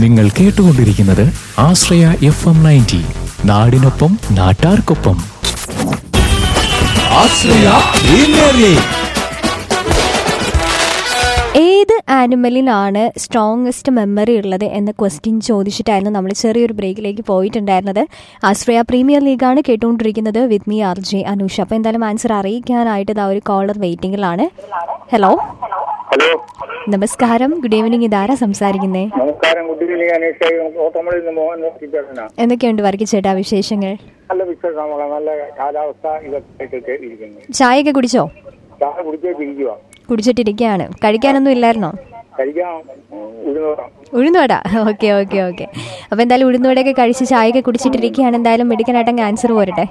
നിങ്ങൾ കേട്ടുകൊണ്ടിരിക്കുന്നത് ആശ്രയ F M ninety നാടിനൊപ്പം നാട്ടാർക്കൊപ്പം ആശ്രയ പ്രീമിയർ ലീഗ് ഏത് ആനിമലിനാണ് സ്ട്രോങ്ങസ്റ്റ് മെമ്മറി ഉള്ളത് എന്ന ക്വസ്റ്റ്യൻ ചോദിച്ചിട്ടായിരുന്നു നമ്മൾ ചെറിയൊരു ബ്രേക്കിലേക്ക് പോയിട്ടുണ്ടായിരുന്നത് ആശ്രയ പ്രീമിയർ ലീഗാണ് കേട്ടുകൊണ്ടിരിക്കുന്നത് with me R J Anusha അപ്പോൾ എന്തായാലും ആൻസർ അറിയിക്കാനായിട്ട് ഇതാ ഒരു കോളർ വെയിറ്റിംഗിലാണ് ഹലോ ഹലോ നമസ്കാരം ഗുഡ് ഈവനിങ് ഇതാരാ സംസാരിക്കുന്നേ നമസ്കാരം കുട്ടികളി അനീഷ് ഓട്ടോമൊബൈൽ നിന്ന് മോഹൻ നോക്കിച്ചേട്ടനാ എന്തൊക്കെയുണ്ട് വർക്കി ചേട്ടാ വിശേഷങ്ങൾ നല്ല വിശേഷമാണ് നല്ല കാലാവസ്ഥ ഇതൊക്കെ ഇരിക്കുന്നു ചായയൊക്കെ കുടിച്ചോ ചായ കുടിച്ചേട്ടിരിക്കുക കുടിച്ചിട്ടിരിക്കുകയാണ് കഴിക്കാനൊന്നും ഇല്ലായിരുന്നോ കഴിക്കാൻ ഉഴുന്നോറാം ഉഴുന്നുവട ഓക്കെ ഓക്കെ ഓക്കെ അപ്പോൾ എന്തായാലും ഉഴുന്നുവടയൊക്കെ കഴിച്ച് ചായയൊക്കെ കുടിച്ചിട്ടിരിക്കുകയാണ് എന്തായാലും മെഡിക്കനായിട്ട് ആൻസർ പോരട്ടെ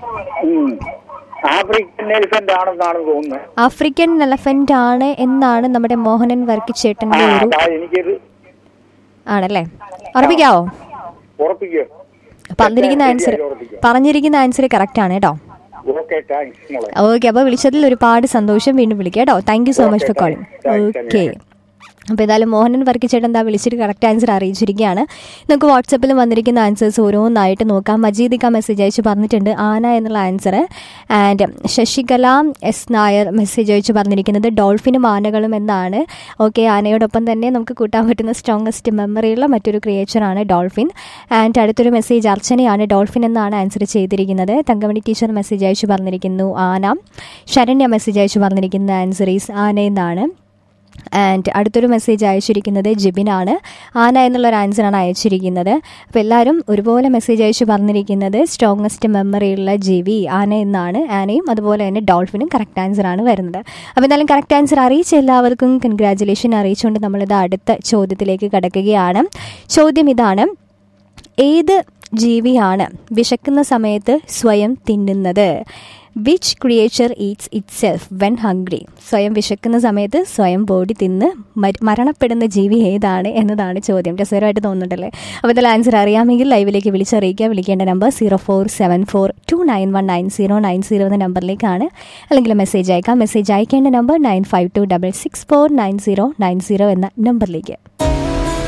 ആഫ്രിക്കൻ എലിഫന്റ് ആണെന്നാണ് തോന്നുന്നത് ആഫ്രിക്കൻ എലഫന്റ് ആണ് എന്നാണ് നമ്മുടെ മോഹനൻ വർക്കിച്ചേട്ടന്റെ ആ, ഒരു അതാ എനിക്കൊരു ആണല്ലേ ഉറപ്പിക്കാവോ ഉറപ്പിക്കുക പറഞ്ഞിരിക്കുന്ന ആൻസർ പറഞ്ഞിരിക്കുന്ന ആൻസർ കറക്റ്റ് ആണ് കേട്ടോ ഓക്കെ താങ്ക്സ് മോളെ ഓക്കെ അപ്പോൾ വിളിച്ചതിൽ ഒരുപാട് സന്തോഷം വീണ്ടും വിളിക്കാം കേട്ടോ thank you so much for calling okay അപ്പോൾ ഏതായാലും മോഹനൻ വർക്കിച്ചേട്ടൻ എന്താ വിളിച്ചിട്ട് കറക്റ്റ് ആൻസർ അറിയിച്ചിരിക്കുകയാണ് നമുക്ക് വാട്സപ്പിൽ വന്നിരിക്കുന്ന ആൻസേഴ്സ് ഓരോന്നായിട്ട് നോക്കാം മജീദിക്ക മെസ്സേജ് അയച്ച് പറഞ്ഞിട്ടുണ്ട് ആന എന്നുള്ള answer and Sasikala S Nair message അയച്ച് പറഞ്ഞിരിക്കുന്നത് ഡോൾഫിനും ആനകളും എന്നാണ് ഓക്കെ ആനയോടൊപ്പം തന്നെ നമുക്ക് കൂട്ടാൻ പറ്റുന്ന സ്ട്രോങ്ങസ്റ്റ് മെമ്മറിയുള്ള മറ്റൊരു ക്രിയേച്ചറാണ് ഡോൾഫിൻ ആൻഡ് അടുത്തൊരു മെസ്സേജ് അർച്ചനയാണ് ഡോൾഫിൻ എന്നാണ് ആൻസർ ചെയ്തിരിക്കുന്നത് തങ്കമണി ടീച്ചർ മെസ്സേജ് അയച്ച് പറഞ്ഞിരിക്കുന്നു ആന ശരണ്യ മെസ്സേജ് അയച്ച് പറഞ്ഞിരിക്കുന്ന ആൻസർ ഈസ് ആന എന്നാണ് ആൻഡ് അടുത്തൊരു മെസ്സേജ് അയച്ചിരിക്കുന്നത് ജിബിനാണ് ആന എന്നുള്ളൊരു ആൻസറാണ് അയച്ചിരിക്കുന്നത് അപ്പോൾ എല്ലാവരും ഒരുപോലെ മെസ്സേജ് അയച്ച് പറഞ്ഞിരിക്കുന്നത് സ്ട്രോങ്ങസ്റ്റ് മെമ്മറിയുള്ള ജിബി ആന എന്നാണ് ആനയും അതുപോലെ തന്നെ ഡോൾഫിനും കറക്റ്റ് ആൻസറാണ് വരുന്നത് അപ്പോൾ എന്തായാലും കറക്റ്റ് ആൻസർ അറിയിച്ച എല്ലാവർക്കും കൺഗ്രാജുലേഷൻ അറിയിച്ചുകൊണ്ട് നമ്മളിത് അടുത്ത ചോദ്യത്തിലേക്ക് കടക്കുകയാണ് ചോദ്യം ഇതാണ് ഏത് ജീവിയാണ് വിശക്കുന്ന സമയത്ത് സ്വയം തിന്നുന്നത് which creature eats itself when hungry സ്വയം വിശക്കുന്ന സമയത്ത് സ്വയം ബോഡി തിന്ന് മര- മരണപ്പെടുന്ന ജീവി ഏതാണ് എന്നതാണ് ചോദ്യം രസകരമായിട്ട് തോന്നുന്നുണ്ടല്ലേ അപ്പോൾ ഇതിൽ ആൻസർ അറിയാമെങ്കിൽ ലൈവിലേക്ക് വിളിച്ചറിയിക്കുക വിളിക്കേണ്ട number zero four seven four two nine one nine zero nine zero എന്ന നമ്പറിലേക്കാണ് അല്ലെങ്കിൽ മെസ്സേജ് അയക്കാം മെസ്സേജ് അയക്കേണ്ട number nine five two double six four nine zero nine zero എന്ന നമ്പറിലേക്ക്